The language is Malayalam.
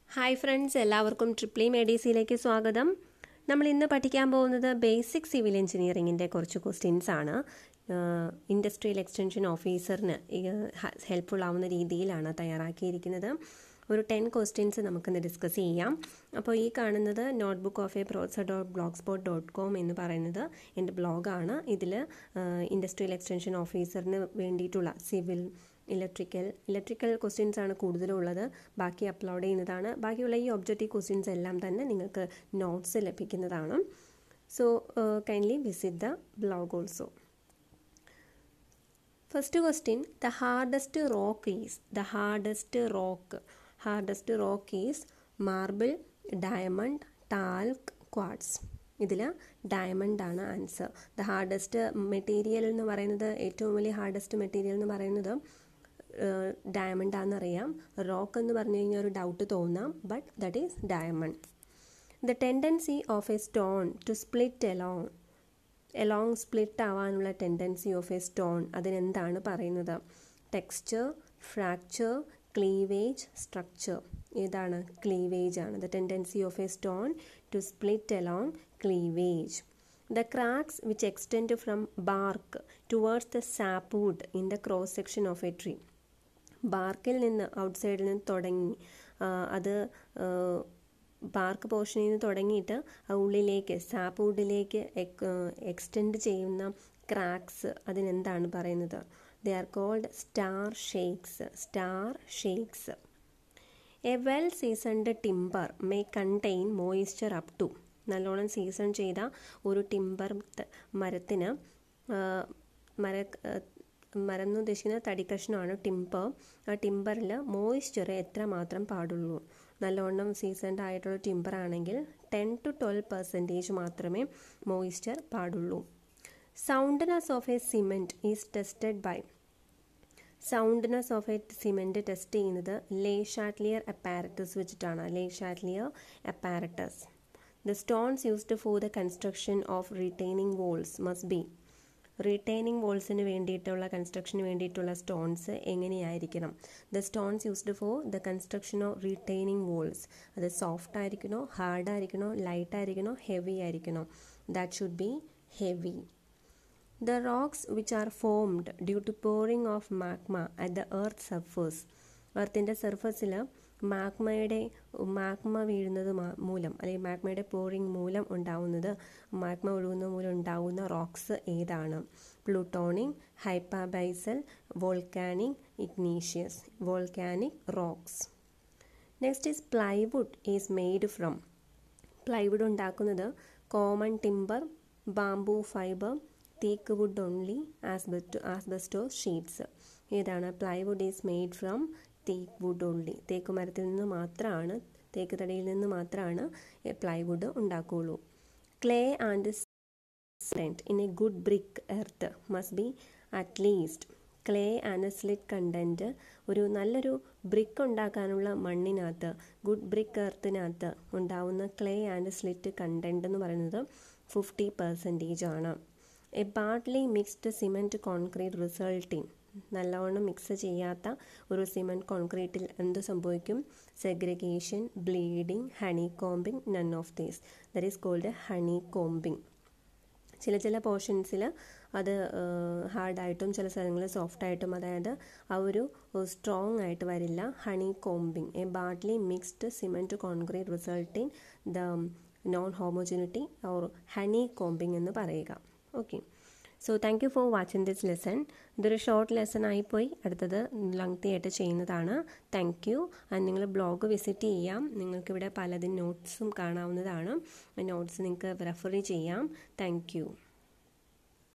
ഹായ് ഫ്രണ്ട്സ് എല്ലാവർക്കും ട്രിപ്ലി മെഡിസിയിലേക്ക് സ്വാഗതം നമ്മൾ ഇന്ന് പഠിക്കാൻ പോകുന്നത് ബേസിക് സിവിൽ എഞ്ചിനീയറിങ്ങിൻ്റെ കുറച്ച് ക്വസ്റ്റ്യൻസ് ആണ് ഇൻഡസ്ട്രിയൽ എക്സ്റ്റൻഷൻ ഓഫീസറിന് ഹെൽപ്ഫുൾ ആവുന്ന രീതിയിലാണ് തയ്യാറാക്കിയിരിക്കുന്നത് ഒരു ടെൻ ക്വസ്റ്റ്യൻസ് നമുക്കിന്ന് ഡിസ്കസ് ചെയ്യാം അപ്പോൾ ഈ കാണുന്നത് notebook of a proser dot blogspot dot com എന്ന് പറയുന്നത് എൻ്റെ ബ്ലോഗാണ് ഇതിൽ ഇൻഡസ്ട്രിയൽ എക്സ്റ്റൻഷൻ ഓഫീസറിന് വേണ്ടിയിട്ടുള്ള സിവിൽ ഇലക്ട്രിക്കൽ ഇലക്ട്രിക്കൽ ക്വസ്റ്റ്യൻസ് ആണ് കൂടുതലുള്ളത് ബാക്കി അപ്ലോഡ് ചെയ്യുന്നതാണ് ബാക്കിയുള്ള ഈ ഒബ്ജക്റ്റീവ് ക്വസ്റ്റ്യൻസ് എല്ലാം തന്നെ നിങ്ങൾക്ക് നോട്ട്സ് ലഭിക്കുന്നതാണ് so kindly visit the blog also first question the hardest rock is the hardest rock hardest rock is marble diamond talc quartz ഇതിൽ ഡയമണ്ട് ആണ് ആൻസർ ദ ഹാർഡസ്റ്റ് മെറ്റീരിയൽ എന്ന് പറയുന്നത് ഏറ്റവും വലിയ ഹാർഡസ്റ്റ് മെറ്റീരിയൽ എന്ന് പറയുന്നത് ഡയമണ്ട് ആണെന്നറിയാം റോക്ക് എന്ന് പറഞ്ഞു കഴിഞ്ഞാൽ ഒരു ഡൗട്ട് തോന്നാം but that is diamond the tendency of a stone to split along along split ആവാനുള്ള ടെൻഡൻസി ഓഫ് എ സ്റ്റോൺ അതിനെന്താണ് പറയുന്നത് ടെക്സ്ചർ ഫ്രാക്ചർ ക്ലീവേജ് സ്ട്രക്ചർ ഏതാണ് ക്ലീവേജ് ആണ് the tendency of a stone to split along cleavage the cracks which extend from bark towards the sapwood in the cross section of a tree ബാർക്കിൽ നിന്ന് ഔട്ട്സൈഡിൽ നിന്ന് തുടങ്ങി അത് ബാർക്ക് പോർഷനിൽ നിന്ന് തുടങ്ങിയിട്ട് ഉള്ളിലേക്ക് സാപ്വുഡിലേക്ക് എക്സ്റ്റെൻഡ് ചെയ്യുന്ന ക്രാക്സ് അതിനെന്താണ് പറയുന്നത് they are called star shakes star shakes a well seasoned timber may contain moisture up to നല്ലോണം സീസൺ ചെയ്ത ഒരു ടിമ്പർ മരത്തിന് മര മരം എന്ന് ഉദ്ദേശിക്കുന്ന തടി കഷ്ണമാണ് ടിമ്പർ ആ ടിമ്പറിൽ മോയിസ്ചർ എത്ര മാത്രം പാടുള്ളൂ നല്ലവണ്ണം സീസൺഡ് ആയിട്ടുള്ള ടിമ്പർ ആണെങ്കിൽ ടെൻ ടു ട്വൽവ് പെർസെൻറ്റേജ് മാത്രമേ മോയിസ്ചർ പാടുള്ളൂ soundness of a cement is tested by soundness of a cement test ചെയ്യുന്നത് ലേ ഷാറ്റ്ലിയർ അപ്പാരറ്റസ് വെച്ചിട്ടാണ് Le Chatelier apparatus the stones used for the construction of retaining walls must be retaining വോൾസിന് വേണ്ടിയിട്ടുള്ള കൺസ്ട്രക്ഷന് വേണ്ടിയിട്ടുള്ള സ്റ്റോൺസ് എങ്ങനെയായിരിക്കണം the stones used for the construction of retaining walls അത് സോഫ്റ്റ് ആയിരിക്കണോ ഹാർഡ് ആയിരിക്കണോ ലൈറ്റ് ആയിരിക്കണോ ഹെവി ആയിരിക്കണോ that should B heavy the rocks which are formed due to pouring of magma at the earth surface എർത്തിൻ്റെ സർഫസിൽ മാഗ്മയുടെ മാഗ്മ വീഴുന്നത് മൂലം അല്ലെങ്കിൽ മാഗ്മയുടെ പോറിംഗ് മൂലം ഉണ്ടാവുന്നത് മാഗ്മ ഒഴുകുന്ന മൂലം ഉണ്ടാവുന്ന റോക്സ് ഏതാണ് plutonic hypabyssal volcanic igneous volcanic rocks next is plywood is made from plywood ഉണ്ടാക്കുന്നത് common timber bamboo fibre teak wood only asbestos asbestos sheets ഏതാണ് plywood is made from teak wood only തേക്ക് മരത്തിൽ നിന്ന് മാത്രമാണ് തേക്ക് തടിയിൽ നിന്ന് മാത്രമാണ് പ്ലൈവുഡ് ഉണ്ടാക്കുകയുള്ളൂ clay and cement in a good brick earth must be at least clay and slit content ഒരു നല്ലൊരു ബ്രിക്ക് ഉണ്ടാക്കാനുള്ള മണ്ണിനകത്ത് ഗുഡ് ബ്രിക്ക് എർത്തിനകത്ത് ഉണ്ടാവുന്ന ക്ലേ ആൻഡ് സ്ലിറ്റ് കണ്ടൻറ്റ് എന്ന് പറയുന്നത് ഫിഫ്റ്റി പെർസെൻറ്റേജ് ആണ് a partly mixed cement concrete resulting നല്ലവണ്ണം മിക്സ് ചെയ്യാത്ത ഒരു സിമെൻറ്റ് കോൺക്രീറ്റിൽ എന്ത് സംഭവിക്കും segregation bleeding honeycombing none of these that is called honeycombing ചില ചില പോർഷൻസിൽ അത് ഹാർഡായിട്ടും ചില സ്ഥലങ്ങളിൽ സോഫ്റ്റായിട്ടും അതായത് ആ ഒരു സ്ട്രോങ് ആയിട്ട് വരില്ല honeycombing a partly mixed cement concrete resulting the non homogeneity or honeycombing എന്ന് പറയുക okay so thank you for watching this lesson ഇതൊരു ഷോർട്ട് ലെസൺ ആയിപ്പോയി അടുത്തത് ലെങ്തി ആയിട്ട് ചെയ്യുന്നതാണ് താങ്ക് യു ആൻഡ് നിങ്ങൾ ബ്ലോഗ് വിസിറ്റ് ചെയ്യാം നിങ്ങൾക്കിവിടെ പലതിന് നോട്ട്സും കാണാവുന്നതാണ് നോട്ട്സ് നിങ്ങൾക്ക് റെഫർ ചെയ്യാം താങ്ക് യു